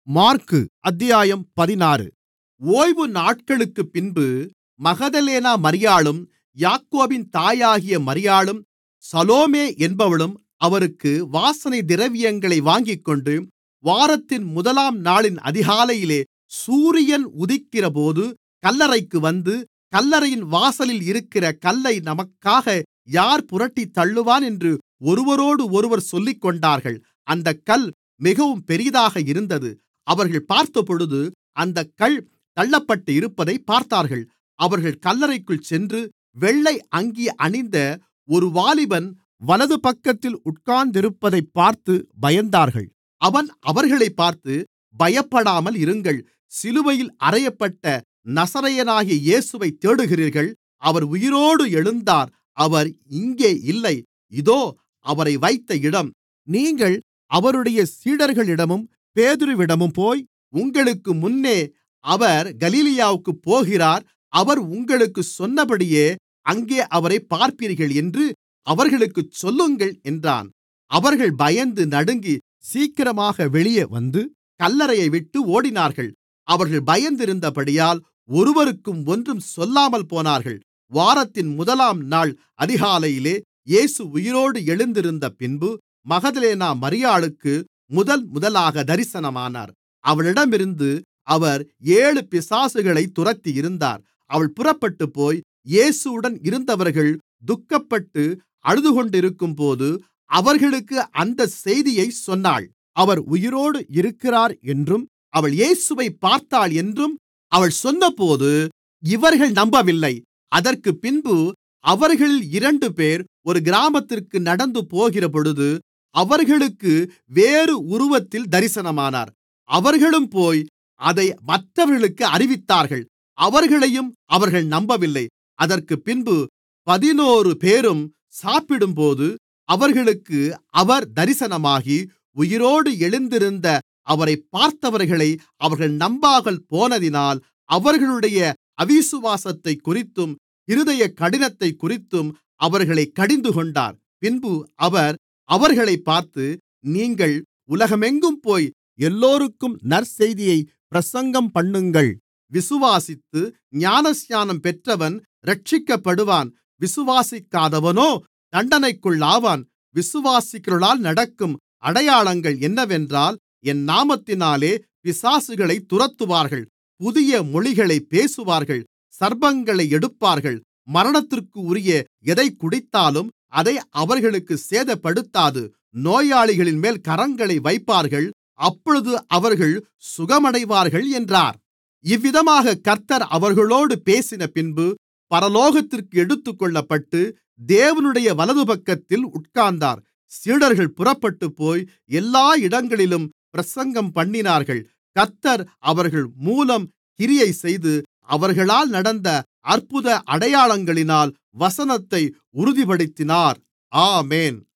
மாற்கு அத்தியாயம் பதினாறு ஓய்வு நாட்களுக்குப்பின்பு மகதலேனா மரியாளும் யாக்கோபின் தாயாகிய மரியாளும் சலோமே என்பவளும் அவருக்கு வாசனைத் திரவியங்களை வாங்கிக்கொண்டு வாரத்தின் முதலாம் நாளின் அதிகாலையிலே சூரியன் உதிக்கிறபோது கல்லறைக்கு வந்து கல்லறையின் வாசலில் இருக்கிற கல்லை நமக்காக யார் புரட்டித் தள்ளுவான் என்று ஒருவரோடொருவர் சொல்லிக்கொண்டார்கள் அந்தக் கல் மிகவும் பெரிதாக இருந்தது அவர்கள் பார்த்தபொழுது அந்தக் கல் தள்ளப்பட்டிருப்பதைப் பார்த்தார்கள் அவர்கள் கல்லறைக்குள் சென்று வெள்ளை அங்கி அணிந்த ஒரு வாலிபன் வலதுபக்கத்தில் உட்கார்ந்திருப்பதைப் பார்த்து பயந்தார்கள் அவன் அவர்களைப் பார்த்து பயப்படாமல் இருங்கள் சிலுவையில் அறையப்பட்ட நசரேயனாகிய இயேசுவைத் தேடுகிறீர்கள் அவர் உயிரோடு எழுந்தார் அவர் இங்கே இல்லை இதோ அவரை வைத்த இடம் நீங்கள் அவருடைய சீடர்களிடமும் பேதுருவிடமும் போய் உங்களுக்கு முன்னே அவர் கலிலேயாவிற்குப் போகிறார் அவர் உங்களுக்குச் சொன்னபடியே அங்கே அவரைப் பார்ப்பீர்கள் என்று அவர்களுக்குச் சொல்லுங்கள் என்றான் அவர்கள் பயந்து நடுங்கி சீக்கிரமாக வெளியே வந்து கல்லறையைவிட்டு ஓடினார்கள் அவர்கள் பயந்திருந்தபடியால் ஒருவருக்கும் ஒன்றும் சொல்லாமல் போனார்கள் வாரத்தின் முதலாம் நாள் அதிகாலையிலே இயேசு உயிரோடு எழுந்திருந்தபின்பு மகதலேனா மரியாளுக்கு முதல்முதலாக தரிசனமானார் அவளிடமிருந்து அவர் ஏழு பிசாசுகளைத் துரத்தியிருந்தார் அவள் புறப்பட்டுப்போய் இயேசுவுடன் இருந்தவர்கள் துக்கப்பட்டு அழுதுகொண்டிருக்கும்போது அவர்களுக்கு அந்தச் செய்தியைச் சொன்னாள் அவர் உயிரோடு இருக்கிறார் என்றும் அவள் இயேசுவைப் பார்த்தாள் என்றும் அவள் சொன்னபோது இவர்கள் நம்பவில்லை அதற்குப்பின்பு அவர்களில் இரண்டுபேர் ஒரு கிராமத்திற்கு நடந்து போகிறபொழுது அவர்களுக்கு வேறு உருவத்தில் தரிசனமானார் அவர்களும் போய் அதை மற்றவர்களுக்கு அறிவித்தார்கள் அவர்களையும் அவர்கள் நம்பவில்லை அதற்குப்பின்பு பதினோருபேரும் சாப்பிடும்போது அவர்களுக்கு அவர் தரிசனமாகி உயிரோடு எழுந்திருந்த அவரைப் பார்த்தவர்களை அவர்கள் நம்பாமல் போனதினால் அவர்களுடைய அவிசுவாசத்தைக்குறித்தும் இருதய கடினத்தைக்குறித்தும் அவர்களைக் கடிந்துகொண்டார் பின்பு அவர் அவர்களைப் பார்த்து நீங்கள் உலகமெங்கும் போய் எல்லோருக்கும் நற்செய்தியைப் பிரசங்கம்பண்ணுங்கள் விசுவாசித்து ஞானஸ்நானம் பெற்றவன் இரட்சிக்கப்படுவான் விசுவாசிக்காதவனோ தண்டனைக்குள்ளாவான் விசுவாசிக்கிறவர்களால் நடக்கும் அடையாளங்கள் என்னவென்றால் என் நாமத்தினாலே பிசாசுகளைத் துரத்துவார்கள் புதிய மொழிகளைப் பேசுவார்கள் சர்ப்பங்களை எடுப்பார்கள் மரணத்திற்குரிய எதைக் குடித்தாலும் அதை அவர்களுக்குச் சேதப்படுத்தாது நோயாளிகளின்மேல் கரங்களை வைப்பார்கள் அப்பொழுது அவர்கள் சுகமடைவார்கள் என்றார் இவ்விதமாக கர்த்தர் அவர்களோடு பேசினபின்பு பரலோகத்திற்கு எடுத்துக்கொள்ளப்பட்டு தேவனுடைய வலதுபக்கத்தில் உட்கார்ந்தார் சீடர்கள் புறப்பட்டுப்போய் எல்லா இடங்களிலும் பிரசங்கம்பண்ணினார்கள் கர்த்தர் அவர்கள் மூலம் கிரியைசெய்து அவர்களால் நடந்த அற்புத அடையாளங்களினால் வசனத்தை உறுதிப்படுத்தினார் ஆமென்